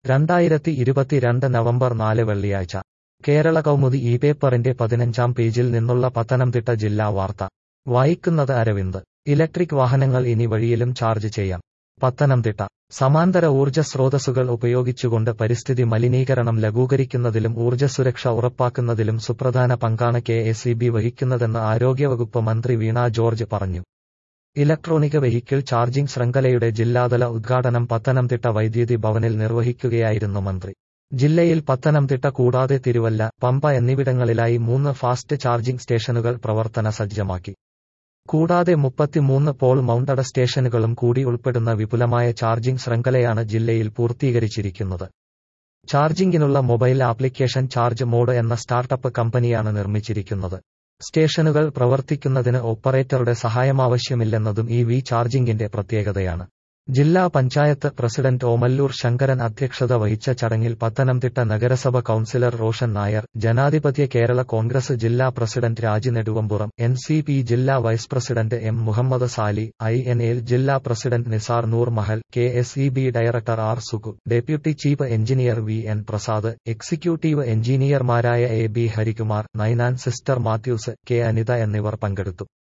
രണ്ടായിരത്തി ഇരുപത്തിരണ്ട് നവംബർ നാല് വെള്ളിയാഴ്ച കേരള കൗമുദി ഈ പേപ്പറിന്റെ പതിനഞ്ചാം പേജിൽ നിന്നുള്ള പത്തനംതിട്ട ജില്ലാ വാർത്ത വായിക്കുന്നത് അരവിന്ദ് ഇലക്ട്രിക് വാഹനങ്ങൾ ഇനി വഴിയിലും ചാർജ് ചെയ്യാം പത്തനംതിട്ട സമാന്തര ഊർജ്ജ സ്രോതസ്സുകൾ ഉപയോഗിച്ചുകൊണ്ട് പരിസ്ഥിതി മലിനീകരണം ലഘൂകരിക്കുന്നതിലും ഊർജ്ജസുരക്ഷ ഉറപ്പാക്കുന്നതിലും സുപ്രധാന പങ്കാണ് കെ എസ് ഇ ബി വഹിക്കുന്നതെന്ന് ആരോഗ്യവകുപ്പ് മന്ത്രി വീണ ജോർജ് പറഞ്ഞു ഇലക്ട്രോണിക് വെഹിക്കിൾ ചാർജിംഗ് ശൃംഖലയുടെ ജില്ലാതല ഉദ്ഘാടനം പത്തനംതിട്ട വൈദ്യുതി ഭവനിൽ നിർവഹിക്കുകയായിരുന്നു മന്ത്രി ജില്ലയിൽ പത്തനംതിട്ട കൂടാതെ തിരുവല്ല പമ്പ എന്നിവിടങ്ങളിലായി മൂന്ന് ഫാസ്റ്റ് ചാർജിംഗ് സ്റ്റേഷനുകൾ പ്രവർത്തന സജ്ജമാക്കി കൂടാതെ മുപ്പത്തിമൂന്ന് പോൾ മൗണ്ടഡ് സ്റ്റേഷനുകളും കൂടി ഉൾപ്പെടുന്ന വിപുലമായ ചാർജിംഗ് ശൃംഖലയാണ് ജില്ലയിൽ പൂർത്തീകരിച്ചിരിക്കുന്നത് ചാർജിംഗിനുള്ള മൊബൈൽ ആപ്ലിക്കേഷൻ ചാർജ് മോഡ് എന്ന സ്റ്റാർട്ടപ്പ് കമ്പനിയാണ് നിർമ്മിച്ചിരിക്കുന്നത് സ്റ്റേഷനുകൾ പ്രവർത്തിക്കുന്നതിന് ഓപ്പറേറ്ററുടെ സഹായമാവശ്യമില്ലെന്നതും ഈ വി ചാർജിംഗിന്റെ പ്രത്യേകതയാണ് ജില്ലാ പഞ്ചായത്ത് പ്രസിഡന്റ് ഓമല്ലൂർ ശങ്കരൻ അധ്യക്ഷത വഹിച്ച ചടങ്ങിൽ പത്തനംതിട്ട നഗരസഭ കൌൺസിലർ റോഷൻ നായർ ജനാധിപത്യ കേരള കോൺഗ്രസ് ജില്ലാ president Raji Neduvampuram N C P ജില്ലാ vice president M Muhammad Sali I N L ജില്ലാ president Nisar Noor Mahal K S E B director R Sukhu deputy chief engineer V N Prasad executive എഞ്ചിനീയർമാരായ A B Harikumar Ninan sister Mathews K Anitha എന്നിവർ പങ്കെടുത്തു